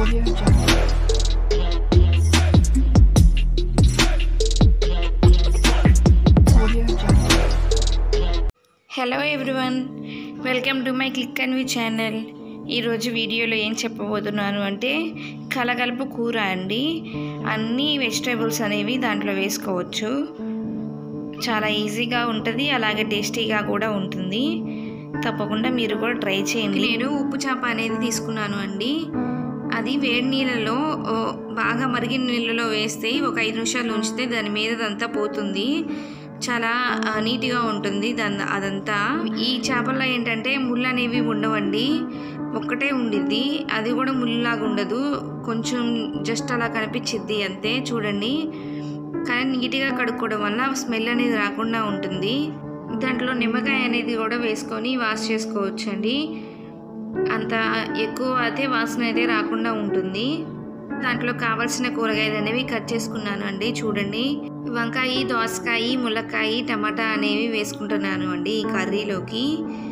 Audio Jungle. Audio Jungle. Hello everyone welcome to my click and we channel ఈరోజు వీడియోలో ఏం చెప్పబోతున్నాను అంటే కలగలుపు కూర అండి అన్ని వెజిటేబుల్స్ అనేవి దాంట్లో వేసుకోవచ్చు చాలా ఈజీగా ఉంటుంది అలాగే టేస్టీగా కూడా ఉంటుంది తప్పకుండా మీరు కూడా ట్రై చేయండి నేను ఉప్పు చేప అనేది తీసుకున్నాను అండి అది వేడి నీళ్ళలో ఓ, బాగా మరిగిన నీళ్ళలో వేస్తే ఒక ఐదు నిమిషాలు ఉంచితే దాని మీదదంతా పోతుంది చాలా ఆ, నీట్గా ఉంటుంది దాని అదంతా ఈ చేపల్లో ఏంటంటే ముళ్ళు అనేవి ఉండవండి ఒక్కటే ఉండిద్ది అది కూడా ముళ్ళలాగా ఉండదు కొంచెం జస్ట్ అలా కనిపించిద్ది అంతే చూడండి కానీ నీట్గా కడుక్కోవడం వల్ల స్మెల్ అనేది రాకుండా ఉంటుంది దాంట్లో నిమ్మకాయ అనేది కూడా వేసుకొని వాష్ చేసుకోవచ్చు అండి అంత ఎక్కువ అయితే వాసన అయితే రాకుండా ఉంటుంది దాంట్లో కావాల్సిన కూరగాయలు అనేవి కట్ చేసుకున్నాను అండి చూడండి వంకాయ దోసకాయ ములక్కాయ టమాటా అనేవి వేసుకుంటున్నాను అండి ఈ కర్రీలోకి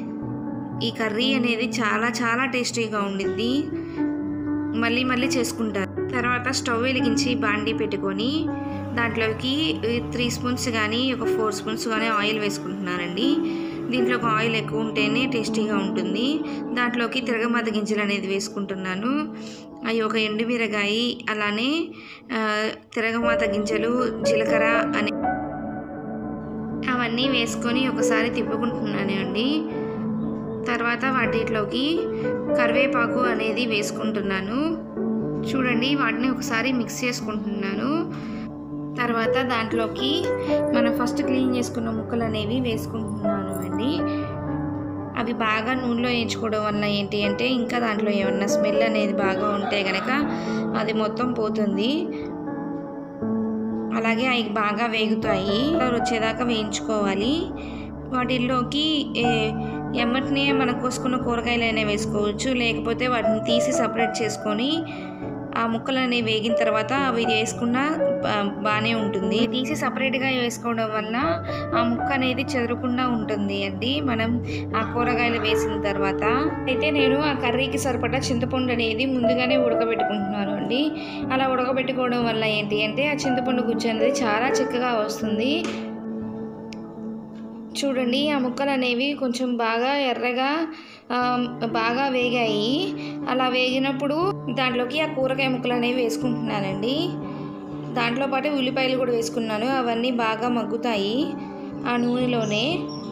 ఈ కర్రీ అనేది చాలా చాలా టేస్టీగా ఉండిద్ది మళ్ళీ మళ్ళీ చేసుకుంటారు తర్వాత స్టవ్ వెలిగించి బాండీ పెట్టుకొని దాంట్లోకి త్రీ స్పూన్స్ కానీ ఒక ఫోర్ స్పూన్స్ కానీ ఆయిల్ వేసుకుంటున్నానండి దీంట్లో ఒక ఆయిల్ ఎక్కువ ఉంటేనే టేస్టీగా ఉంటుంది దాంట్లోకి తిరగమాత గింజలు అనేది వేసుకుంటున్నాను అవి ఒక ఎండుమిరగాయ అలానే ఆ, తిరగమాత గింజలు జీలకర్ర అని అవన్నీ వేసుకొని ఒకసారి తిప్పుకుంటున్నాను అండి తర్వాత వాటిలోకి కరివేపాకు అనేది వేసుకుంటున్నాను చూడండి వాటిని ఒకసారి మిక్స్ చేసుకుంటున్నాను తర్వాత దాంట్లోకి మనం ఫస్ట్ క్లీన్ చేసుకున్న ముక్కలు అనేవి వేసుకుంటున్నాను అండి అవి బాగా నూనెలో వేయించుకోవడం వల్ల ఏంటి అంటే ఇంకా దాంట్లో ఏమన్నా స్మెల్ అనేది బాగా ఉంటే కనుక అది మొత్తం పోతుంది అలాగే అవి బాగా వేగుతాయి కలర్ వచ్చేదాకా వేయించుకోవాలి వాటిల్లోకి ఏ- ఎమ్మటినే మనం కోసుకున్న కూరగాయలు అయినా వేసుకోవచ్చు లేకపోతే వాటిని తీసి సపరేట్ చేసుకొని ఆ ముక్కలు అనేవి వేగిన తర్వాత అవి వేసుకున్న బాగానే ఉంటుంది తీసి సపరేట్గా వేసుకోవడం వల్ల ఆ ముక్క అనేది చెదరకుండా ఉంటుంది అండి మనం ఆ కూరగాయలు వేసిన తర్వాత అయితే నేను ఆ కర్రీకి సరిపడా చింతపండు అనేది ముందుగానే ఉడకబెట్టుకుంటున్నాను అండి అలా ఉడకబెట్టుకోవడం వల్ల ఏంటి అంటే ఆ చింతపండు గుజ్జు అనేది చాలా చిక్కగా వస్తుంది చూడండి ఆ ముక్కలు అనేవి కొంచెం బాగా ఎర్రగా ఆ, బాగా వేగాయి అలా వేగినప్పుడు దాంట్లోకి ఆ కూరగాయ ముక్కలు అనేవి వేసుకుంటున్నానండి దాంట్లో పాటు ఉల్లిపాయలు కూడా వేసుకున్నాను అవన్నీ బాగా మగ్గుతాయి ఆ నూనెలోనే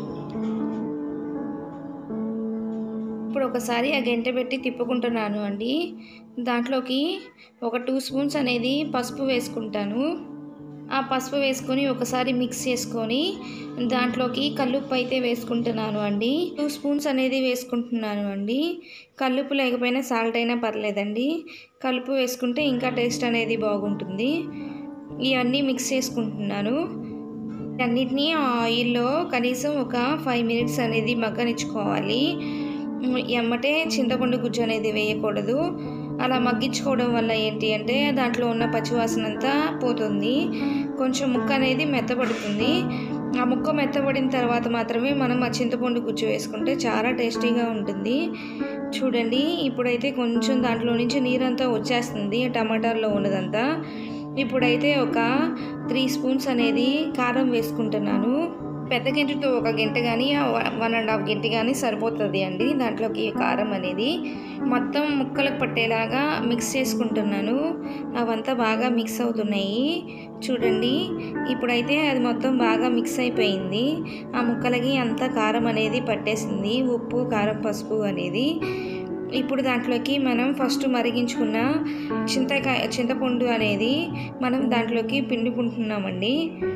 ఇప్పుడు ఒకసారి ఆ గంట పెట్టి తిప్పుకుంటున్నాను అండి దాంట్లోకి ఒక టూ స్పూన్స్ అనేది పసుపు వేసుకుంటాను ఆ పసుపు వేసుకొని ఒకసారి మిక్స్ చేసుకొని దాంట్లోకి కల్లుప్పు అయితే వేసుకుంటున్నాను అండి టూ స్పూన్స్ అనేది వేసుకుంటున్నాను అండి కల్లుప్పు లేకపోయినా సాల్ట్ అయినా పర్లేదండి కలుపు వేసుకుంటే ఇంకా టేస్ట్ అనేది బాగుంటుంది ఇవన్నీ మిక్స్ చేసుకుంటున్నాను అన్నిటినీ ఆయిల్లో కనీసం ఒక ఫైవ్ మినిట్స్ అనేది మగ్గనిచ్చుకోవాలి ఎమ్మటే చింతపండు గుజ్జు అనేది వేయకూడదు అలా మగ్గించుకోవడం వల్ల ఏంటి అంటే దాంట్లో ఉన్న పచ్చివాసన అంతా పోతుంది కొంచెం ముక్క అనేది మెత్తబడుతుంది ఆ ముక్క మెత్తబడిన తర్వాత మాత్రమే మనం ఆ చింతపండు గుజ్జు వేసుకుంటే చాలా టేస్టీగా ఉంటుంది చూడండి ఇప్పుడైతే కొంచెం దాంట్లో నుంచి నీరంతా వచ్చేస్తుంది టమాటాల్లో ఉన్నదంతా ఇప్పుడైతే ఒక త్రీ స్పూన్స్ అనేది కారం వేసుకుంటున్నాను పెద్ద గంటతో ఒక గంట కానీ వన్ అండ్ హాఫ్ గంట కానీ సరిపోతుంది అండి దాంట్లోకి కారం అనేది మొత్తం ముక్కలకు పట్టేలాగా మిక్స్ చేసుకుంటున్నాను అవంతా బాగా మిక్స్ అవుతున్నాయి చూడండి ఇప్పుడైతే అది మొత్తం బాగా మిక్స్ అయిపోయింది ఆ ముక్కలకి అంతా కారం అనేది పట్టేసింది ఉప్పు కారం పసుపు అనేది ఇప్పుడు దాంట్లోకి మనం ఫస్ట్ మరిగించుకున్న చింతకాయ చింతపండు అనేది మనం దాంట్లోకి పిండుకుంటున్నామండి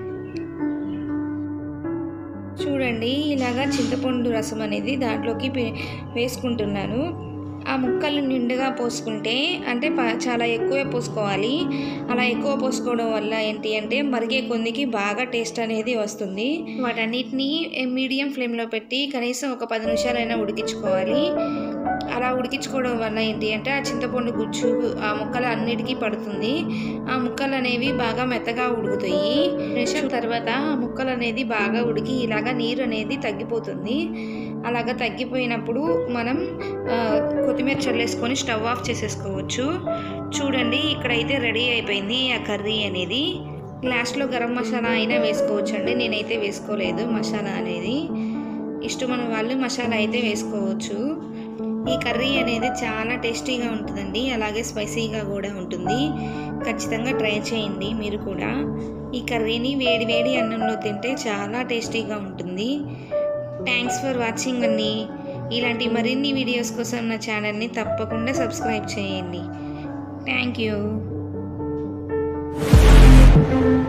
చూడండి ఇలాగా చింతపండు రసం అనేది దాంట్లోకి పి- వేసుకుంటున్నాను ఆ ముక్కలు నిండుగా పోసుకుంటే అంటే ప- చాలా ఎక్కువే పోసుకోవాలి అలా ఎక్కువ పోసుకోవడం వల్ల ఏంటి అంటే మరిగే కొందికి బాగా టేస్ట్ అనేది వస్తుంది వాటన్నిటిని మీడియం ఫ్లేమ్లో పెట్టి కనీసం ఒక పది నిమిషాలైనా ఉడికించుకోవాలి అలా ఉడికించుకోవడం వల్ల ఏంటి అంటే ఆ చింతపండు గుజ్జు ఆ ముక్కలు అన్నిటికీ పడుతుంది ఆ ముక్కలు అనేవి బాగా మెత్తగా ఉడుకుతాయి నిమిషం తర్వాత ఆ ముక్కలు అనేది బాగా ఉడికి ఇలాగా నీరు అనేది తగ్గిపోతుంది అలాగా తగ్గిపోయినప్పుడు మనం ఆ, కొత్తిమీర చల్లేసుకొని స్టవ్ ఆఫ్ చేసేసుకోవచ్చు చూడండి ఇక్కడైతే రెడీ అయిపోయింది ఆ కర్రీ అనేది లాస్ట్లో గరం మసాలా అయినా వేసుకోవచ్చు అండి నేనైతే వేసుకోలేదు మసాలా అనేది ఇష్టమైన వాళ్ళు మసాలా అయితే వేసుకోవచ్చు ఈ కర్రీ అనేది చాలా టేస్టీగా ఉంటుందండి అలాగే స్పైసీగా కూడా ఉంటుంది ఖచ్చితంగా ట్రై చేయండి మీరు కూడా ఈ కర్రీని వేడి వేడి అన్నంలో తింటే చాలా టేస్టీగా ఉంటుంది థ్యాంక్స్ ఫర్ వాచింగ్ అండి ఇలాంటి మరిన్ని వీడియోస్ కోసం నా ఛానల్ని తప్పకుండా సబ్స్క్రైబ్ చేయండి థ్యాంక్ యూ